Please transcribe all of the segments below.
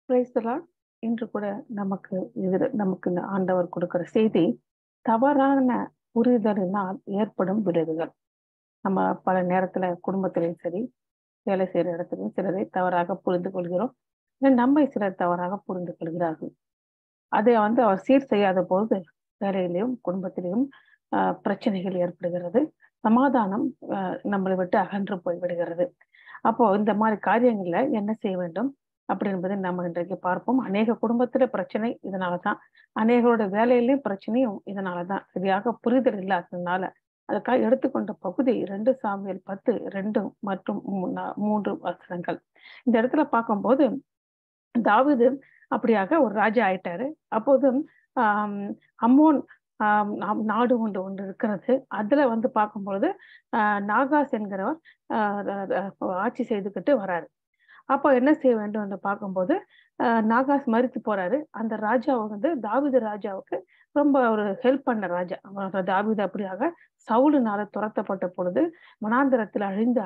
Price இன்று கூட நமக்கு இது நமக்கு இந்த ஆண்டவர் கொடுக்கிற செய்தி தவறான புரிதலினால் ஏற்படும் விளைவுகள் நம்ம பல நேரத்துல குடும்பத்திலையும் சரி வேலை செய்யற இடத்துலையும் சிலரை தவறாக புரிந்து கொள்கிறோம் இல்லை நம்மை சிலர் தவறாக புரிந்து கொள்கிறார்கள் அதை வந்து அவர் சீர் செய்யாத போது வேலையிலையும் குடும்பத்திலையும் ஆஹ் பிரச்சனைகள் ஏற்படுகிறது சமாதானம் ஆஹ் நம்மளை விட்டு அகன்று போய் விடுகிறது அப்போ இந்த மாதிரி காரியங்கள்ல என்ன செய்ய வேண்டும் அப்படி என்பதை நம்ம இன்றைக்கு பார்ப்போம் அநேக குடும்பத்துல பிரச்சனை இதனாலதான் அநேகரோட வேலையிலயும் பிரச்சனையும் இதனாலதான் சரியாக புரிதல் இல்லாததுனால அதுக்காக எடுத்துக்கொண்ட பகுதி ரெண்டு சாமியல் பத்து ரெண்டு மற்றும் மூன்று வசனங்கள் இந்த இடத்துல பார்க்கும்போது தாவிது அப்படியாக ஒரு ராஜா ஆயிட்டாரு அப்போது ஆஹ் அம்மோன் ஆஹ் நாடு ஒன்று ஒன்று இருக்கிறது அதுல வந்து பார்க்கும்பொழுது ஆஹ் நாகாஸ் என்கிறவர் ஆஹ் ஆட்சி செய்துக்கிட்டு வராரு அப்போ என்ன செய்ய வேண்டும் என்று பார்க்கும்போது நாகாஸ் மறித்து போறாரு அந்த ராஜாவை வந்து தாவித ராஜாவுக்கு ரொம்ப ஒரு ஹெல்ப் பண்ண ராஜா தாவித அப்படியாக சவுளுனால துரத்தப்பட்ட பொழுது மனாந்திரத்தில் அழிந்து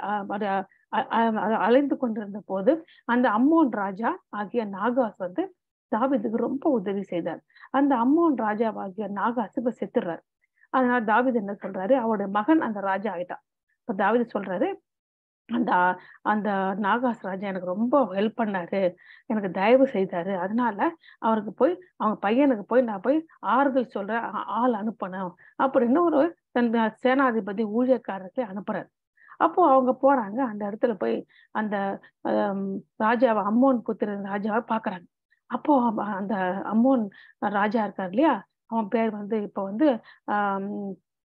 அலைந்து கொண்டிருந்த போது அந்த அம்மோன் ராஜா ஆகிய நாகாஸ் வந்து தாவிதுக்கு ரொம்ப உதவி செய்தார் அந்த அம்மோன் ராஜாவாகிய நாகாஸ் இப்ப செத்துடுறாரு அதனால தாவிது என்ன சொல்றாரு அவருடைய மகன் அந்த ராஜா ஆயிட்டான் இப்ப தாவிது சொல்றாரு அந்த அந்த நாகாஸ் ராஜா எனக்கு ரொம்ப ஹெல்ப் பண்ணாரு எனக்கு தயவு செய்தாரு அதனால அவருக்கு போய் அவங்க பையனுக்கு போய் நான் போய் ஆறுதல் சொல்ற ஆள் அனுப்பணும் அப்படின்னு ஒரு சேனாதிபதி ஊழியக்காரருக்கு அனுப்புறாரு அப்போ அவங்க போறாங்க அந்த இடத்துல போய் அந்த ராஜாவை அம்மோன் புத்திரன் ராஜாவை பாக்குறாங்க அப்போ அந்த அம்மோன் ராஜா இருக்கார் இல்லையா அவன் பேர் வந்து இப்போ வந்து ஆஹ்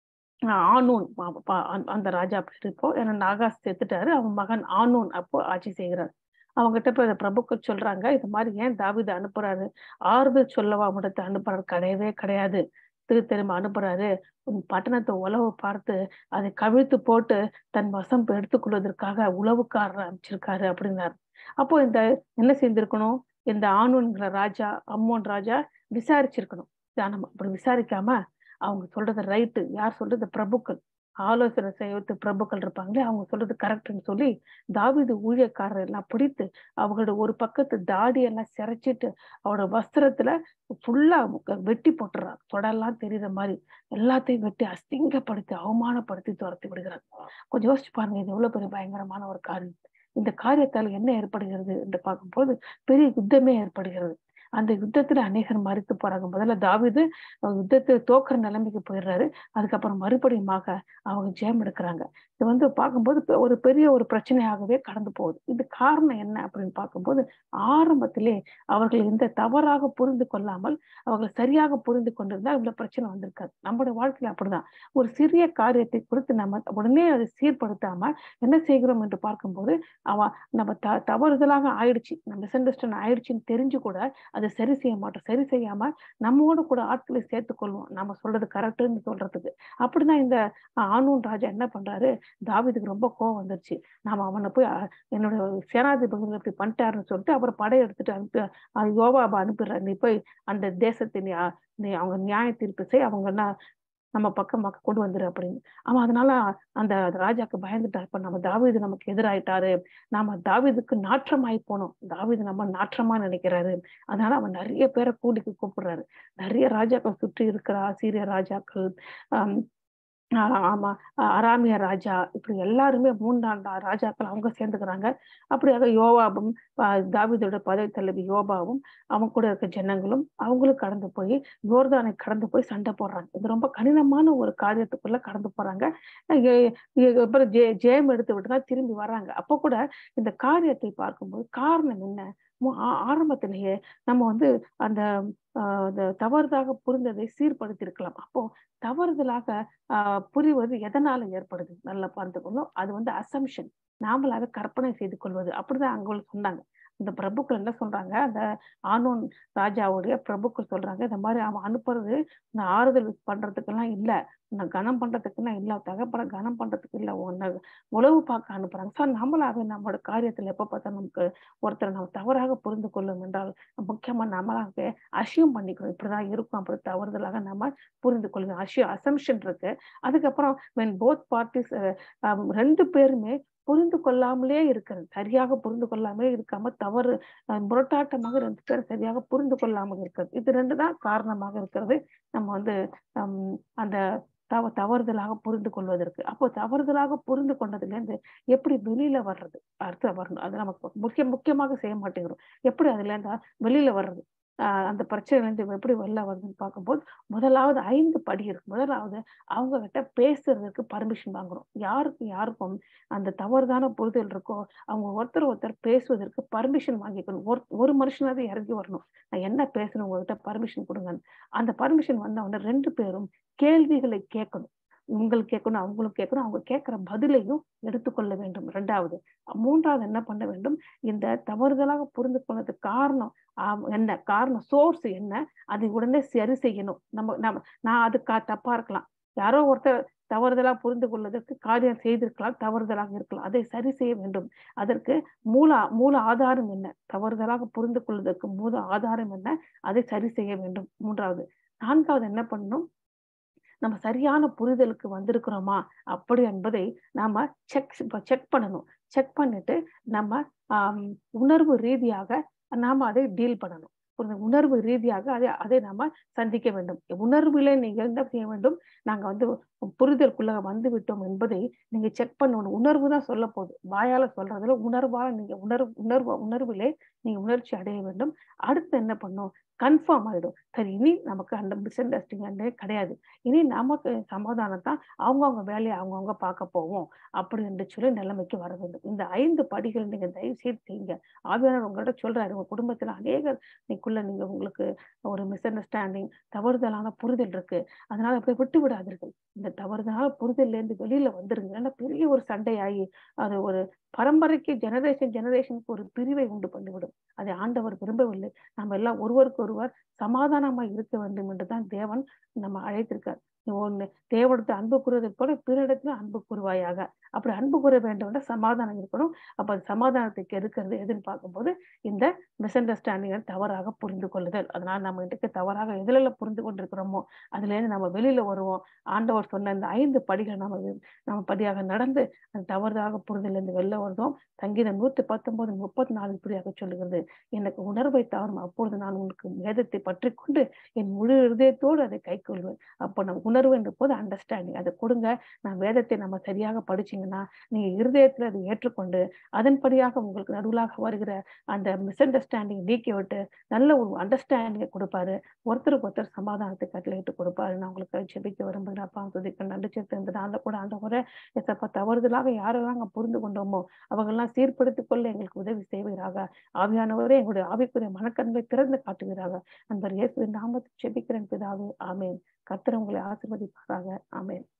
ஆனூன் அந்த ராஜா பேர் இப்போ ஏன்னா நாகாஸ் செத்துட்டாரு அவன் மகன் ஆனூன் அப்போ ஆட்சி செய்கிறார் அவங்ககிட்ட போய் பிரபுக்கள் சொல்றாங்க இது மாதிரி ஏன் தாவித அனுப்புறாரு ஆறுதல் சொல்லவா முடத்தை அனுப்புறாரு கிடையவே கிடையாது திரு திரும்ப அனுப்புறாரு பட்டணத்தை உழவு பார்த்து அதை கவிழ்த்து போட்டு தன் வசம் எடுத்துக்கொள்வதற்காக உளவுக்காரர் அமைச்சிருக்காரு அப்படின்னாரு அப்போ இந்த என்ன செய்திருக்கணும் இந்த ஆணுங்கிற ராஜா அம்மோன் ராஜா விசாரிச்சிருக்கணும் நம்ம அப்படி விசாரிக்காம அவங்க சொல்றது ரைட்டு யார் சொல்றது பிரபுக்கள் ஆலோசனை செய்வது பிரபுக்கள் இருப்பாங்களே அவங்க சொல்றது கரெக்ட்னு சொல்லி தாவிது ஊழியக்காரர் எல்லாம் பிடித்து அவங்களோட ஒரு பக்கத்து தாடி எல்லாம் சிரைச்சிட்டு அவரோட வஸ்திரத்துல ஃபுல்லா வெட்டி போட்டுறாங்க தொடெல்லாம் தெரியுற மாதிரி எல்லாத்தையும் வெட்டி அசிங்கப்படுத்தி அவமானப்படுத்தி துரத்தி விடுகிறாங்க கொஞ்சம் யோசிச்சு பாருங்க இது எவ்வளவு பெரிய பயங்கரமான ஒரு காரியம் இந்த காரியத்தால் என்ன ஏற்படுகிறது என்று பார்க்கும்போது பெரிய யுத்தமே ஏற்படுகிறது அந்த யுத்தத்துல அநேகர் மறித்து போறாங்க முதல்ல தாவிது யுத்தத்தை தோக்குற நிலைமைக்கு போயிடுறாரு அதுக்கப்புறம் மறுபடியுமாக அவங்க ஜெயம் எடுக்கிறாங்க இது வந்து பார்க்கும்போது ஒரு பெரிய ஒரு பிரச்சனையாகவே கடந்து போகுது இது காரணம் என்ன அப்படின்னு பார்க்கும்போது ஆரம்பத்திலே அவர்கள் இந்த தவறாக புரிந்து கொள்ளாமல் அவர்கள் சரியாக புரிந்து கொண்டிருந்தா இவ்வளவு பிரச்சனை வந்திருக்காது நம்மளுடைய வாழ்க்கையில அப்படிதான் ஒரு சிறிய காரியத்தை குறித்து நம்ம உடனே அதை சீர்படுத்தாம என்ன செய்கிறோம் என்று பார்க்கும்போது அவ நம்ம த தவறுதலாக ஆயிடுச்சு நம்ம மிஸ் அண்டர்ஸ்டாண்ட் ஆயிடுச்சுன்னு தெரிஞ்சு கூட அதை சரி செய்ய மாட்டோம் சரி செய்யாம நம்மோட கூட ஆட்களை சேர்த்துக்கொள்வோம் நம்ம சொல்றது கரெக்டுன்னு சொல்றதுக்கு அப்படிதான் இந்த ஆனூன் ராஜா என்ன பண்றாரு தாவிதுக்கு ரொம்ப கோவம் வந்துருச்சு நாம அவனை போய் என்னோட சேனாதிபதி இப்படி பண்ணிட்டாருன்னு சொல்லிட்டு அப்புறம் படை எடுத்துட்டு அனுப்பி யோபாபா அனுப்பிடுறாரு நீ போய் அந்த தேசத்தை நீ நீ அவங்க நியாய தீர்ப்பு செய் அவங்க என்ன நம்ம பக்கம் கொண்டு வந்துரு அப்படின்னு அவன் அதனால அந்த ராஜாக்கு பயந்துட்டார் இப்ப நம்ம தாவிது நமக்கு எதிராயிட்டாரு நாம தாவிதுக்கு நாற்றமாயி போனோம் தாவிது நம்ம நாற்றமா நினைக்கிறாரு அதனால அவன் நிறைய பேரை கூலிக்கு கூப்பிடுறாரு நிறைய ராஜாக்கள் சுற்றி இருக்கிற ஆசிரியர் ராஜாக்கள் ஆஹ் ஆமா அராமிய ராஜா இப்படி எல்லாருமே மூன்றாண்டு ராஜாக்கள் அவங்க சேர்ந்துக்கிறாங்க அப்படியாக யோவாபும் தாவிதோட பதவி தலைவி யோபாவும் அவங்க கூட இருக்க ஜனங்களும் அவங்களும் கடந்து போய் யோர்தானை கடந்து போய் சண்டை போடுறாங்க இது ரொம்ப கடினமான ஒரு காரியத்துக்குள்ள கடந்து போறாங்க அப்புறம் ஜெ ஜெயம் எடுத்து விட்டுதான் திரும்பி வர்றாங்க அப்போ கூட இந்த காரியத்தை பார்க்கும்போது காரணம் என்ன ஆரம்பத்திலேயே நம்ம வந்து அந்த தவறுதாக புரிந்ததை சீர்படுத்தி இருக்கலாம் அப்போ தவறுதலாக ஆஹ் புரிவது எதனால ஏற்படுது நல்லா பார்த்துக்கணும் அது வந்து அசம்ஷன் நாமளாக கற்பனை செய்து கொள்வது அப்படிதான் அங்க சொன்னாங்க இந்த பிரபுக்கள் என்ன சொல்றாங்க அந்த ஆனோன் ராஜாவுடைய பிரபுக்கள் சொல்றாங்க இந்த மாதிரி அவன் அனுப்புறது இந்த ஆறுதல் பண்றதுக்கெல்லாம் இல்ல உன்னை கனம் பண்றதுக்குலாம் இல்ல தகப்பட கனம் பண்றதுக்கு இல்ல உன்னை உழவு பார்க்க அனுப்புறாங்க ஸோ நம்மளாவே நம்மளோட காரியத்துல எப்ப பார்த்தா நமக்கு ஒருத்தரை நம்ம தவறாக புரிந்து கொள்ளும் என்றால் முக்கியமா நம்மளாக அசியம் பண்ணிக்கணும் இப்படிதான் இருக்கும் அப்படி தவறுதலாக நம்ம புரிந்து கொள்ளுங்க அசியம் அசம்ஷன் இருக்கு அதுக்கப்புறம் வென் போத் பார்ட்டிஸ் ரெண்டு பேருமே புரிந்து கொள்ளாமலே இருக்கிறது சரியாக புரிந்து கொள்ளாமலே இருக்காம தவறு அஹ் முரட்டாட்டமாக ரெண்டு பேரும் சரியாக புரிந்து கொள்ளாமல் இருக்கிறது இது ரெண்டு தான் காரணமாக இருக்கிறது நம்ம வந்து ஹம், அந்த தவ தவறுதலாக புரிந்து கொள்வதற்கு அப்போ தவறுதலாக புரிந்து கொண்டதுல இருந்து எப்படி வெளியில வர்றது அடுத்து வரணும் அது நமக்கு முக்கிய முக்கியமாக செய்ய மாட்டேங்கிறோம் எப்படி அதுல இருந்து வெளியில வர்றது ஆஹ் அந்த பிரச்சனையில இருந்து எப்படி வெளில வருதுன்னு பார்க்கும்போது முதலாவது ஐந்து படி இருக்கு முதலாவது அவங்க கிட்ட பேசுறதுக்கு பர்மிஷன் வாங்குறோம் யாருக்கு யாருக்கும் அந்த தவறுதான புரிதல் இருக்கோ அவங்க ஒருத்தர் ஒருத்தர் பேசுவதற்கு பர்மிஷன் வாங்கிக்கணும் ஒரு ஒரு மனுஷனாவது இறங்கி வரணும் நான் என்ன பேசணும் உங்ககிட்ட பர்மிஷன் கொடுங்க அந்த பர்மிஷன் வந்த உடனே ரெண்டு பேரும் கேள்விகளை கேட்கணும் உங்களுக்கு கேட்கணும் அவங்களும் கேட்கணும் அவங்க கேட்கிற பதிலையும் எடுத்துக்கொள்ள வேண்டும் ரெண்டாவது மூன்றாவது என்ன பண்ண வேண்டும் இந்த தவறுதலாக புரிந்து கொண்டதுக்கு காரணம் ஆம், என்ன காரணம் சோர்ஸ் என்ன அதை உடனே சரி செய்யணும் நம்ம நம்ம நான் அது கா தப்பா இருக்கலாம் யாரோ ஒருத்தர் தவறுதலா புரிந்து கொள்வதற்கு காரியம் செய்திருக்கலாம் தவறுதலாக இருக்கலாம் அதை சரி செய்ய வேண்டும் அதற்கு மூல மூல ஆதாரம் என்ன தவறுதலாக புரிந்து கொள்வதற்கு மூல ஆதாரம் என்ன அதை சரி செய்ய வேண்டும் மூன்றாவது நான்காவது என்ன பண்ணணும் நம்ம சரியான புரிதலுக்கு வந்திருக்கிறோமா அப்படி என்பதை நாம செக் செக் பண்ணணும் செக் பண்ணிட்டு நம்ம ஆம், உணர்வு ரீதியாக நாம அதை டீல் பண்ணணும் புரியுது? உணர்வு ரீதியாக அதை அதை நாம சந்திக்க வேண்டும் உணர்விலே நீங்க என்ன செய்ய வேண்டும் நாங்க வந்து புரிதலுக்குள்ள வந்து விட்டோம் என்பதை நீங்க செக் பண்ணணும் உணர்வு தான் சொல்ல போகுது வாயால சொல்றதுல உணர்வால நீங்க உணர்வு உணர்வு உணர்விலே நீங்க உணர்ச்சி அடைய வேண்டும் அடுத்து என்ன பண்ணும் கன்ஃபார்ம் ஆயிடும் சரி இனி நமக்கு அந்த மிஸ் அண்டர்ஸ்டாண்டிங் கிடையாது இனி நமக்கு சமாதானம் தான் அவங்கவுங்க வேலையை அவங்கவுங்க பார்க்க போவோம் அப்படி என்று சொல்லி நிலைமைக்கு வர வேண்டும் இந்த ஐந்து படிகள் நீங்க தயவு செய்து செய்யுங்க ஆவியானவர் உங்கள்ட்ட சொல்றாரு உங்க குடும்பத்துல அநேகர் நீக்குள்ள நீங்க உங்களுக்கு ஒரு மிஸ் அண்டர்ஸ்டாண்டிங் தவறுதலான புரிதல் இருக்கு அதனால அப்படியே விட்டு விடாதீர்கள் இந்த தவறுதலான புரிதல்ல இருந்து வெளியில வந்துருங்க ஏன்னா பெரிய ஒரு சண்டையாகி அது ஒரு பரம்பரைக்கு ஜெனரேஷன் ஜெனரேஷனுக்கு ஒரு பிரிவை உண்டு பண்ணிவிடும் அதை ஆண்டவர் விரும்பவில்லை நம்ம எல்லாம் ஒருவருக்கு ஒருவர் சமாதானமா இருக்க வேண்டும் என்றுதான் தேவன் நம்ம அழைத்திருக்கார் நீ ஒண்ணு தேவனத்தை அன்பு கூறுவதை போல பிறரிடத்துல அன்பு கூறுவாயாக அப்படி அன்பு கூற வேண்டும் சமாதானம் இருக்கணும் அப்ப அந்த சமாதானத்தை கெடுக்கிறது எதுன்னு பார்க்கும்போது இந்த மிஸ் அண்டர்ஸ்டாண்டிங்கை தவறாக புரிந்து கொள்ளுதல் அதனால நம்ம இன்றைக்கு தவறாக எதுல புரிந்து கொண்டிருக்கிறோமோ அதுல இருந்து நம்ம வெளியில வருவோம் ஆண்டவர் சொன்ன இந்த ஐந்து படிகள் நம்ம வி- நம்ம படியாக நடந்து அந்த தவறாக புரிதல் இருந்து வெளில வருவோம் சங்கீதம் நூத்தி பத்தொன்பது முப்பத்தி நாலு இப்படியாக சொல்லுகிறது எனக்கு உணர்வை தவறும் அப்பொழுது நான் உனக்கு வேதத்தை பற்றி கொண்டு என் முழு இருதயத்தோடு அதை கை கொள்வேன் அப்போ நம்ம உணர்வு என்ற போது அண்டர்ஸ்டாண்டிங் அதை கொடுங்க நான் வேதத்தை நம்ம சரியாக படிச்சீங்கன்னா நீங்க இருதயத்துல அதை ஏற்றுக்கொண்டு அதன்படியாக உங்களுக்கு நடுவுலாக வருகிற அந்த மிஸ் அண்டர்ஸ்டாண்டிங் நீக்கி விட்டு நல்ல ஒரு அண்டர்ஸ்டாண்டிங்கை கொடுப்பாரு ஒருத்தருக்கு ஒருத்தர் சமாதானத்தை கட்டளையிட்டு கொடுப்பாரு நான் உங்களுக்கு ஜெபிக்க விரும்புகிறேன் அப்பா துதிக்க நன்றி சேர்த்து இந்த நாளில் கூட ஆண்ட முறை எசப்பா தவறுதலாக யாரெல்லாம் நாங்க புரிந்து கொண்டோமோ அவங்கெல்லாம் சீர்படுத்திக் கொள்ள எங்களுக்கு உதவி செய்வீராக ஆவியானவரே எங்களுடைய ஆவிக்குரிய மனக்கண்களை திறந்து காட்டுவீராக அந்த இயேசுவின் நாமத்தை ஜெபிக்கிறேன் பிதாவே ஆமேன் கர்த்தர் உங்களை ஆசீர்வதிப்பாராக ஆமேன்